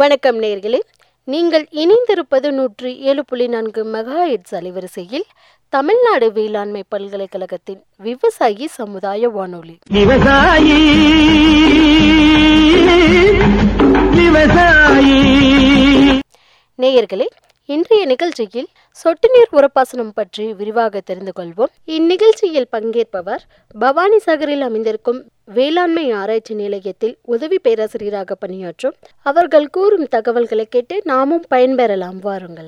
வணக்கம் நேர்களே நீங்கள் இணைந்திருப்பது நூற்றி ஏழு புள்ளி நான்கு மெகா ஹெட்ஸ் அலைவரிசையில் தமிழ்நாடு வேளாண்மை பல்கலைக்கழகத்தின் விவசாயி சமுதாய வானொலி விவசாயி விவசாயி நேயர்களே இன்றைய நிகழ்ச்சியில் சொட்டு நீர் உரப்பாசனம் பற்றி விரிவாக தெரிந்து கொள்வோம் இந்நிகழ்ச்சியில் பங்கேற்பவர் பவானி சாகரில் அமைந்திருக்கும் வேளாண்மை ஆராய்ச்சி நிலையத்தில் உதவி பேராசிரியராக பணியாற்றும் அவர்கள் கூறும் தகவல்களை கேட்டு நாமும் பயன்பெறலாம் வாருங்கள்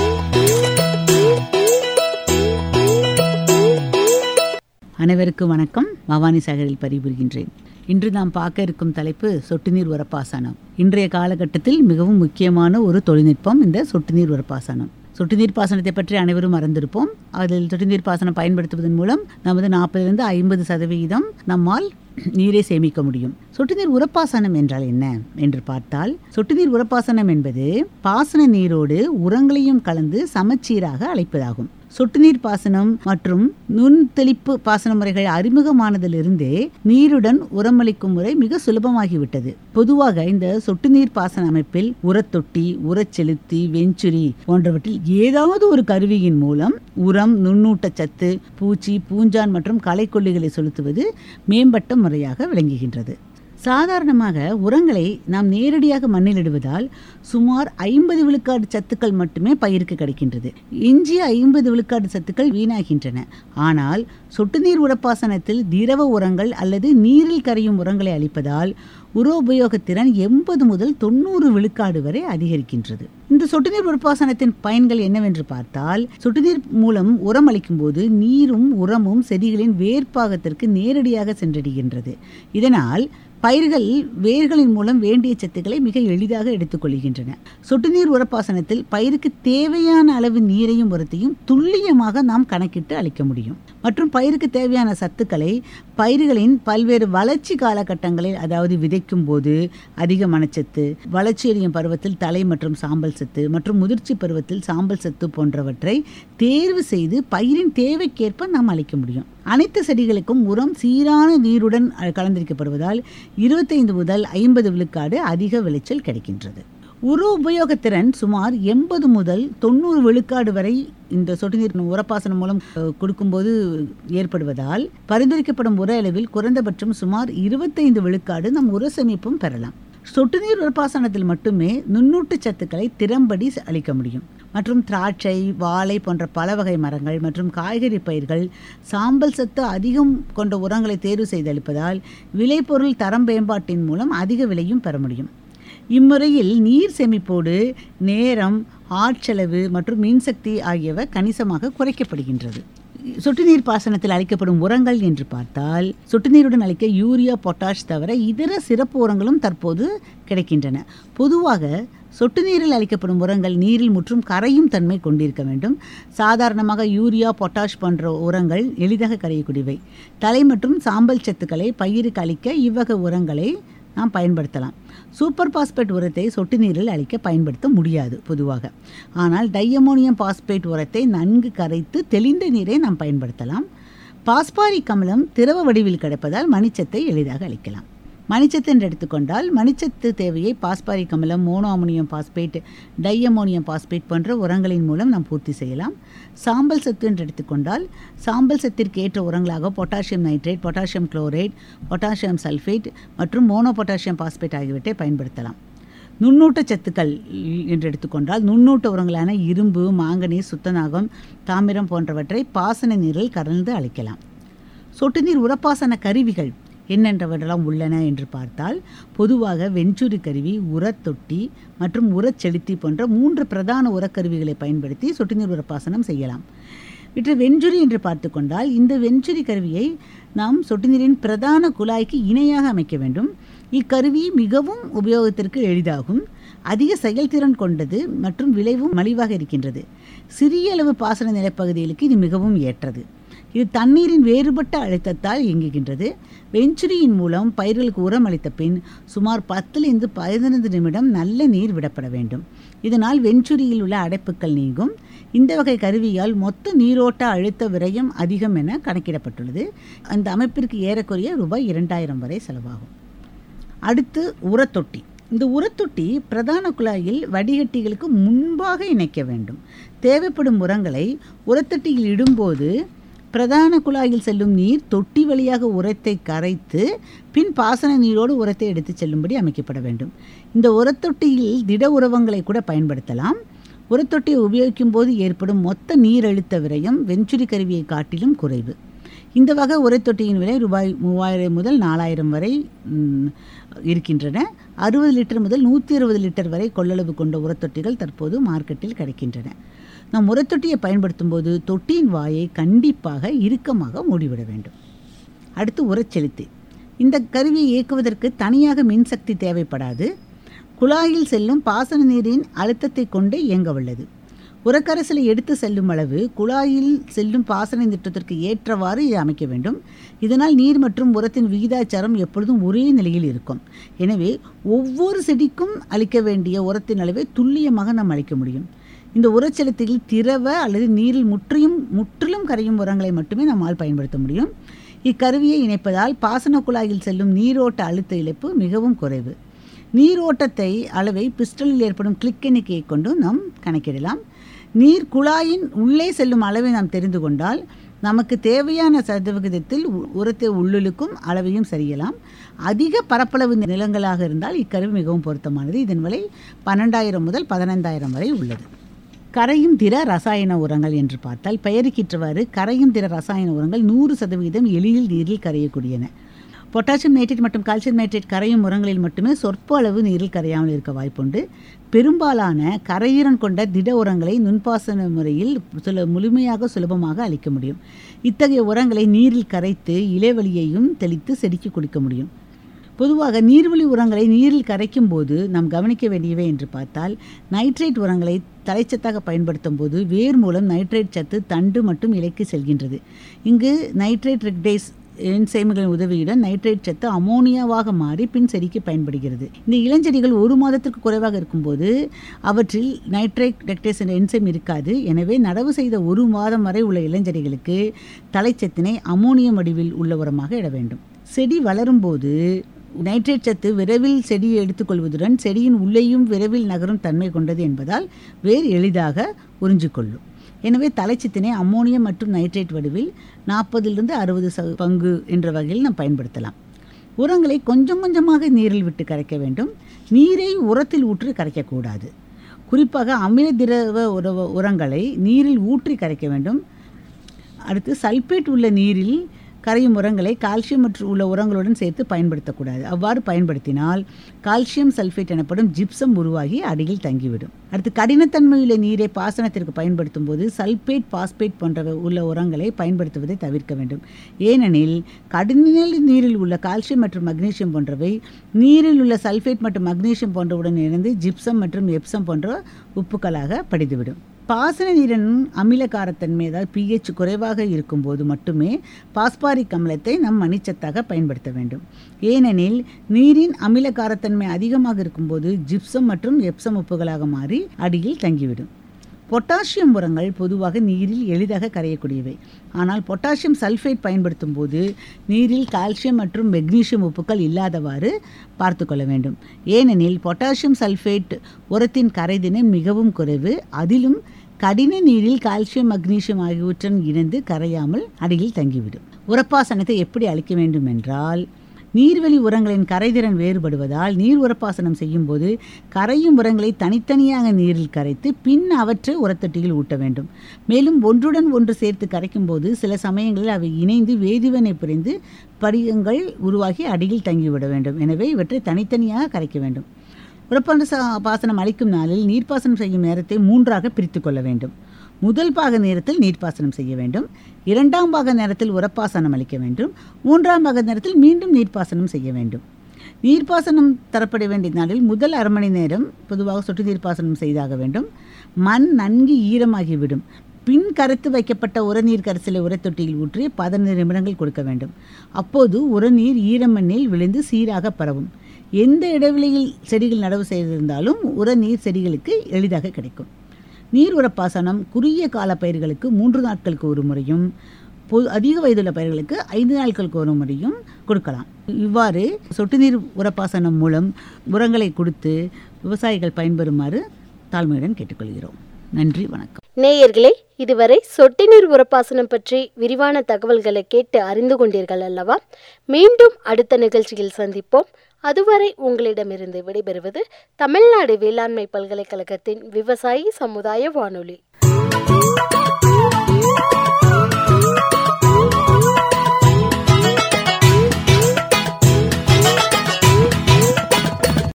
அனைவருக்கும் வணக்கம் பவானி சாகரில் பணிபுரிகின்றேன் இன்று நாம் பார்க்க இருக்கும் தலைப்பு சொட்டு நீர் உரப்பாசனம் இன்றைய காலகட்டத்தில் மிகவும் முக்கியமான ஒரு தொழில்நுட்பம் இந்த சொட்டு நீர் உரப்பாசனம் சொட்டு நீர் பாசனத்தை பற்றி அனைவரும் மறந்திருப்போம் அதில் சொட்டு நீர் பாசனம் பயன்படுத்துவதன் மூலம் நமது நாற்பதிலிருந்து ஐம்பது சதவிகிதம் நம்மால் நீரை சேமிக்க முடியும் சொட்டு நீர் உரப்பாசனம் என்றால் என்ன என்று பார்த்தால் சொட்டு நீர் உரப்பாசனம் என்பது பாசன நீரோடு உரங்களையும் கலந்து சமச்சீராக அழைப்பதாகும் சொட்டு நீர் பாசனம் மற்றும் நுண் தெளிப்பு பாசன முறைகள் அறிமுகமானதிலிருந்தே நீருடன் உரமளிக்கும் முறை மிக சுலபமாகிவிட்டது பொதுவாக இந்த சொட்டு நீர் பாசன அமைப்பில் உரத்தொட்டி உரச்செலுத்தி வெஞ்சுரி போன்றவற்றில் ஏதாவது ஒரு கருவியின் மூலம் உரம் நுண்ணூட்டச்சத்து பூச்சி பூஞ்சான் மற்றும் களைக்கொல்லிகளை செலுத்துவது மேம்பட்ட முறையாக விளங்குகின்றது சாதாரணமாக உரங்களை நாம் நேரடியாக மண்ணில் இடுவதால் சுமார் ஐம்பது விழுக்காடு சத்துக்கள் மட்டுமே பயிருக்கு கிடைக்கின்றது எஞ்சிய ஐம்பது விழுக்காடு சத்துக்கள் வீணாகின்றன ஆனால் சொட்டு நீர் உரப்பாசனத்தில் திரவ உரங்கள் அல்லது நீரில் கரையும் உரங்களை அளிப்பதால் உர உபயோகத்திறன் எண்பது முதல் தொண்ணூறு விழுக்காடு வரை அதிகரிக்கின்றது இந்த சொட்டு நீர் உரப்பாசனத்தின் பயன்கள் என்னவென்று பார்த்தால் சொட்டு நீர் மூலம் உரம் அளிக்கும் போது நீரும் உரமும் செடிகளின் வேர்ப்பாகத்திற்கு நேரடியாக சென்றடைகின்றது இதனால் பயிர்கள் வேர்களின் மூலம் வேண்டிய சத்துக்களை மிக எளிதாக எடுத்துக்கொள்கின்றன சொட்டு நீர் உரப்பாசனத்தில் பயிருக்கு தேவையான அளவு நீரையும் உரத்தையும் துல்லியமாக நாம் கணக்கிட்டு அளிக்க முடியும் மற்றும் பயிருக்கு தேவையான சத்துக்களை பயிர்களின் பல்வேறு வளர்ச்சி காலகட்டங்களில் அதாவது விதைக்கும் போது அதிக மணச்சத்து வளர்ச்சி அடையும் பருவத்தில் தலை மற்றும் சாம்பல் சத்து மற்றும் முதிர்ச்சி பருவத்தில் சாம்பல் சத்து போன்றவற்றை தேர்வு செய்து பயிரின் தேவைக்கேற்ப நாம் அளிக்க முடியும் அனைத்து செடிகளுக்கும் உரம் சீரான நீருடன் கலந்திருக்கப்படுவதால் இருபத்தைந்து முதல் ஐம்பது விழுக்காடு அதிக விளைச்சல் கிடைக்கின்றது உரு உபயோகத்திறன் சுமார் எண்பது முதல் தொண்ணூறு விழுக்காடு வரை இந்த சொட்டு நீர் உரப்பாசனம் மூலம் கொடுக்கும்போது ஏற்படுவதால் பரிந்துரைக்கப்படும் உர அளவில் குறைந்தபட்சம் சுமார் இருபத்தைந்து விழுக்காடு நம் உர சேமிப்பும் பெறலாம் சொட்டு நீர் உரப்பாசனத்தில் மட்டுமே நுண்ணூட்டு சத்துக்களை திறம்படி அளிக்க முடியும் மற்றும் திராட்சை வாழை போன்ற பல வகை மரங்கள் மற்றும் காய்கறி பயிர்கள் சாம்பல் சத்து அதிகம் கொண்ட உரங்களை தேர்வு செய்து அளிப்பதால் விளைபொருள் தரம் மேம்பாட்டின் மூலம் அதிக விலையும் பெற முடியும் இம்முறையில் நீர் சேமிப்போடு நேரம் ஆட்செலவு மற்றும் மின்சக்தி ஆகியவை கணிசமாக குறைக்கப்படுகின்றது சொட்டு நீர் பாசனத்தில் அளிக்கப்படும் உரங்கள் என்று பார்த்தால் சொட்டு நீருடன் அளிக்க யூரியா பொட்டாஷ் தவிர இதர சிறப்பு உரங்களும் தற்போது கிடைக்கின்றன பொதுவாக சொட்டு நீரில் அளிக்கப்படும் உரங்கள் நீரில் முற்றும் கரையும் தன்மை கொண்டிருக்க வேண்டும் சாதாரணமாக யூரியா பொட்டாஷ் போன்ற உரங்கள் எளிதாக கரையக்கூடியவை தலை மற்றும் சாம்பல் சத்துக்களை பயிருக்கு அளிக்க இவ்வகை உரங்களை நாம் பயன்படுத்தலாம் சூப்பர் பாஸ்பேட் உரத்தை சொட்டு நீரில் அளிக்க பயன்படுத்த முடியாது பொதுவாக ஆனால் டையமோனியம் பாஸ்பேட் உரத்தை நன்கு கரைத்து தெளிந்த நீரை நாம் பயன்படுத்தலாம் பாஸ்பாரிக் அமிலம் திரவ வடிவில் கிடைப்பதால் மணிச்சத்தை எளிதாக அளிக்கலாம் மணிச்சத்து என்று எடுத்துக்கொண்டால் மணிச்சத்து தேவையை பாஸ்பாரிக் அமிலம் mono ammonium phosphate diammonium phosphate போன்ற உரங்களின் மூலம் நாம் பூர்த்தி செய்யலாம் சாம்பல் சத்து என்று எடுத்துக்கொண்டால் சாம்பல் சத்திற்கு ஏற்ற உரங்களாக potassium nitrate potassium chloride potassium sulphate மற்றும் மோனோ பொட்டாசியம் பாஸ்பேட் ஆகியவற்றை பயன்படுத்தலாம் நுண்ணூட்ட சத்துக்கள் என்று எடுத்துக்கொண்டால் நுண்ணூட்ட உரங்களான இரும்பு மாங்கனீஸ் சுத்தநாகம் தாமிரம் போன்றவற்றை பாசன நீரில் கலந்து அளிக்கலாம் சொட்டு நீர் உரப்பாசன கருவிகள் என்னென்றவற்றெல்லாம் உள்ளன என்று பார்த்தால் பொதுவாக வெஞ்சுரி கருவி உரத்தொட்டி மற்றும் உரச்செலுத்தி போன்ற மூன்று பிரதான உரக்கருவிகளை பயன்படுத்தி சொட்டு நீர் உரப்பாசனம் செய்யலாம் இன்று வெஞ்சுரி என்று பார்த்து கொண்டால் இந்த வெஞ்சுரி கருவியை நாம் சொட்டு நீரின் பிரதான குழாய்க்கு இணையாக அமைக்க வேண்டும் இக்கருவி மிகவும் உபயோகத்திற்கு எளிதாகும் அதிக செயல்திறன் கொண்டது மற்றும் விளைவும் மலிவாக இருக்கின்றது சிறிய அளவு பாசன நிலப்பகுதிகளுக்கு இது மிகவும் ஏற்றது இது தண்ணீரின் வேறுபட்ட அழுத்தத்தால் இயங்குகின்றது வெஞ்சுரியின் மூலம் பயிர்களுக்கு உரம் அளித்த பின் சுமார் பத்திலிருந்து பதினைந்து நிமிடம் நல்ல நீர் விடப்பட வேண்டும் இதனால் வெஞ்சுரியில் உள்ள அடைப்புகள் நீங்கும் இந்த வகை கருவியால் மொத்த நீரோட்ட அழுத்த விரயம் அதிகம் என கணக்கிடப்பட்டுள்ளது அந்த அமைப்பிற்கு ஏறக்குறைய ரூபாய் இரண்டாயிரம் வரை செலவாகும் அடுத்து உரத்தொட்டி இந்த உரத்தொட்டி பிரதான குழாயில் வடிகட்டிகளுக்கு முன்பாக இணைக்க வேண்டும் தேவைப்படும் உரங்களை உரத்தொட்டியில் இடும்போது பிரதான குழாயில் செல்லும் நீர் தொட்டி வழியாக உரத்தை கரைத்து பின் பாசன நீரோடு உரத்தை எடுத்து செல்லும்படி அமைக்கப்பட வேண்டும் இந்த உரத்தொட்டியில் திட உரவங்களை கூட பயன்படுத்தலாம் உரத்தொட்டியை உபயோகிக்கும் போது ஏற்படும் மொத்த நீரழுத்த விரயம் வெஞ்சுரி கருவியை காட்டிலும் குறைவு இந்த வகை உரைத்தொட்டியின் விலை ரூபாய் மூவாயிரம் முதல் நாலாயிரம் வரை ம், இருக்கின்றன அறுபது லிட்டர் முதல் நூற்றி இருபது லிட்டர் வரை கொள்ளளவு கொண்ட உரத்தொட்டிகள் தற்போது மார்க்கெட்டில் கிடைக்கின்றன நாம் உரத்தொட்டியை பயன்படுத்தும் போது தொட்டியின் வாயை கண்டிப்பாக இறுக்கமாக மூடிவிட வேண்டும் அடுத்து உரச்செலுத்தி இந்த கருவியை இயக்குவதற்கு தனியாக மின்சக்தி தேவைப்படாது குழாயில் செல்லும் பாசன நீரின் அழுத்தத்தை கொண்டு இயங்க வல்லது உரக்கரசலை எடுத்து செல்லும் அளவு குழாயில் செல்லும் பாசன திட்டத்திற்கு ஏற்றவாறு இது அமைக்க வேண்டும் இதனால் நீர் மற்றும் உரத்தின் விகிதாச்சாரம் எப்பொழுதும் ஒரே நிலையில் இருக்கும் எனவே ஒவ்வொரு செடிக்கும் அளிக்க வேண்டிய உரத்தின் அளவை துல்லியமாக நாம் அளிக்க முடியும் இந்த உரச்செலுத்தியில் திரவ அல்லது நீரில் முற்றிலும் முற்றிலும் கரையும் உரங்களை மட்டுமே நம்மால் பயன்படுத்த முடியும் இக்கருவியை இணைப்பதால் பாசன குழாயில் செல்லும் நீரோட்ட அழுத்த இழப்பு மிகவும் குறைவு நீரோட்டத்தை அளவை பிஸ்டலில் ஏற்படும் கிளிக் எண்ணிக்கையை கொண்டு நாம் கணக்கிடலாம் நீர் குழாயின் உள்ளே செல்லும் அளவை நாம் தெரிந்து கொண்டால் நமக்கு தேவையான சதவிகிதத்தில் உ- உரத்தை உள்ளிழுக்கும் அளவையும் சரியலாம் அதிக பரப்பளவு நிலங்களாக இருந்தால் இக்கருவி மிகவும் பொருத்தமானது இதன் விலை பன்னெண்டாயிரம் முதல் பதினைந்தாயிரம் வரை உள்ளது கரையும் திர ரசாயன உரங்கள் என்று பார்த்தால் பெயருக்கேற்றவாறு கரையும் திர ரசாயன உரங்கள் நூறு சதவீதம் எளிதில் நீரில் கரையக்கூடியன பொட்டாசியம் நைட்ரேட் மற்றும் கால்சியம் நைட்ரேட் கரையும் உரங்களில் மட்டுமே சொற்ப அளவு நீரில் கரையாமல் இருக்க வாய்ப்புண்டு பெரும்பாலான கரையுறன் கொண்ட திட உரங்களை நுண்பாசன முறையில் சுல முழுமையாக சுலபமாக அளிக்க முடியும் இத்தகைய உரங்களை நீரில் கரைத்து இலைவழியையும் தெளித்து செடிக்கு கொடுக்க முடியும் பொதுவாக நீர்வழி உரங்களை நீரில் கரைக்கும் போது நாம் கவனிக்க வேண்டியவை என்று பார்த்தால் நைட்ரேட் உரங்களை தலைச்சத்தாக பயன்படுத்தும் போது வேர் மூலம் நைட்ரேட் சத்து தண்டு மற்றும் இலைக்கு செல்கின்றது இங்கு நைட்ரேட் ரெக்டேஸ் என்சைம்களின் உதவியுடன் நைட்ரேட் சத்து அமோனியாவாக மாறி பின் செடிக்கு பயன்படுகிறது இந்த இளஞ்செடிகள் ஒரு மாதத்திற்கு குறைவாக இருக்கும்போது அவற்றில் நைட்ரேட் ரெக்டேஸ் என்ற என்சைம் இருக்காது எனவே நடவு செய்த ஒரு மாதம் வரை உள்ள இளஞ்செடிகளுக்கு தலைச்சத்தினை அமோனியம் வடிவில் உள்ள உரமாக இட வேண்டும் செடி வளரும்போது நைட்ரேட் சத்து விரைவில் செடியை எடுத்துக்கொள்வதுடன் செடியின் உள்ளேயும் விரைவில் நகரும் தன்மை கொண்டது என்பதால் வேர் எளிதாக உறிஞ்சிக்கொள்ளும் எனவே தலைச்சத்தினை அம்மோனியம் மற்றும் நைட்ரேட் வடிவில் நாற்பதிலிருந்து அறுபது ச பங்கு என்ற வகையில் நாம் பயன்படுத்தலாம் உரங்களை கொஞ்சம் கொஞ்சமாக நீரில் விட்டு கரைக்க வேண்டும் நீரை உரத்தில் ஊற்றி கரைக்கக்கூடாது குறிப்பாக அமில திரவ உர உரங்களை நீரில் ஊற்றி கரைக்க வேண்டும் அடுத்து சல்பேட் உள்ள நீரில் கரையும் உரங்களை கால்சியம் மற்றும் உள்ள உரங்களுடன் சேர்த்து பயன்படுத்தக்கூடாது அவ்வாறு பயன்படுத்தினால் கால்சியம் சல்ஃபேட் எனப்படும் ஜிப்சம் உருவாகி அடியில் தங்கிவிடும் அடுத்து கடினத்தன்மையுள்ள நீரை பாசனத்திற்கு பயன்படுத்தும் போது சல்பேட் பாஸ்பேட் போன்ற உள்ள உரங்களை பயன்படுத்துவதை தவிர்க்க வேண்டும் ஏனெனில் கடின நீரில் உள்ள கால்சியம் மற்றும் மக்னீசியம் போன்றவை நீரில் உள்ள சல்ஃபேட் மற்றும் மக்னீசியம் போன்றவுடன் இணைந்து ஜிப்சம் மற்றும் எப்சம் போன்ற உப்புக்களாக படிந்துவிடும் பாசன நீரின் அமிலகாரத்தன்மை அதாவது pH குறைவாக இருக்கும்போது மட்டுமே பாஸ்பாரிக் அமிலத்தை நம் மணிச்சத்தாக பயன்படுத்த வேண்டும் ஏனெனில் நீரின் அமிலகாரத்தன்மை அதிகமாக இருக்கும்போது ஜிப்சம் மற்றும் எப்சம் உப்புகளாக மாறி அடியில் தங்கிவிடும் பொட்டாசியம் உரங்கள் பொதுவாக நீரில் எளிதாக கரையக்கூடியவை ஆனால் பொட்டாசியம் சல்ஃபேட் பயன்படுத்தும் போது நீரில் கால்சியம் மற்றும் மெக்னீசியம் உப்புக்கள் இல்லாதவாறு பார்த்து கொள்ள வேண்டும் ஏனெனில் பொட்டாசியம் சல்ஃபேட் உரத்தின் கரைதினம் மிகவும் குறைவு அதிலும் கடின நீரில் கால்சியம் மக்னீசியம் ஆகியவற்றுடன் இணைந்து கரையாமல் அடியில் தங்கிவிடும் உரப்பாசனத்தை எப்படி அளிக்க வேண்டும் என்றால் நீர்வழி உரங்களின் கரைதிறன் வேறுபடுவதால் நீர் உரப்பாசனம் செய்யும் போது கரையும் உரங்களை தனித்தனியாக நீரில் கரைத்து பின் அவற்றை உரத்தொட்டியில் ஊட்ட வேண்டும் மேலும் ஒன்றுடன் ஒன்று சேர்த்து கரைக்கும் போது சில சமயங்களில் அவை இணைந்து வேதிவினை புரிந்து படிகங்கள் உருவாகி அடியில் தங்கிவிட வேண்டும் எனவே இவற்றை தனித்தனியாக கரைக்க வேண்டும் உரப்பான சா- பாசனம் அளிக்கும் நாளில் நீர்ப்பாசனம் செய்யும் நேரத்தை மூன்றாக பிரித்து கொள்ள வேண்டும் முதல் பாக நேரத்தில் நீர்ப்பாசனம் செய்ய வேண்டும் இரண்டாம் பாக நேரத்தில் உரப்பாசனம் அளிக்க வேண்டும் மூன்றாம் பாக நேரத்தில் மீண்டும் நீர்ப்பாசனம் செய்ய வேண்டும் நீர்ப்பாசனம் தரப்பட வேண்டிய நாளில் முதல் அரை மணி நேரம் பொதுவாக சொட்டு நீர்ப்பாசனம் செய்தாக வேண்டும் மண் நன்கு ஈரமாகிவிடும் பின் கரைத்து வைக்கப்பட்ட உரநீர் கரைசலை உரத்தொட்டியில் ஊற்றி பதினைந்து நிமிடங்கள் கொடுக்க வேண்டும் அப்போது உரநீர் ஈரமண்ணில் விழுந்து சீராக பரவும் எந்த இடைவெளியில் செடிகள் நடவு செய்திருந்தாலும் உரநீர் செடிகளுக்கு எளிதாக கிடைக்கும் நீர் உரப்பாசனம் குறுகிய கால பயிர்களுக்கு மூன்று நாட்களுக்கு ஒரு முறையும் பொது அதிக வயதுள்ள பயிர்களுக்கு ஐந்து நாட்களுக்கு ஒரு முறையும் கொடுக்கலாம் இவ்வாறு சொட்டு நீர் உரப்பாசனம் மூலம் உரங்களை கொடுத்து விவசாயிகள் பயன்பெறுமாறு தாழ்மையுடன் கேட்டுக்கொள்கிறோம் நன்றி வணக்கம் நேயர்களே இதுவரை சொட்டு நீர் உரப்பாசனம் பற்றி விரிவான தகவல்களை கேட்டு அறிந்து கொண்டீர்கள் அல்லவா மீண்டும் அடுத்த நிகழ்ச்சியில் சந்திப்போம் அதுவரை உங்களிடமிருந்து விடைபெறுவது தமிழ்நாடு வேளாண்மை பல்கலைக்கழகத்தின் விவசாயி சமுதாய வானொலி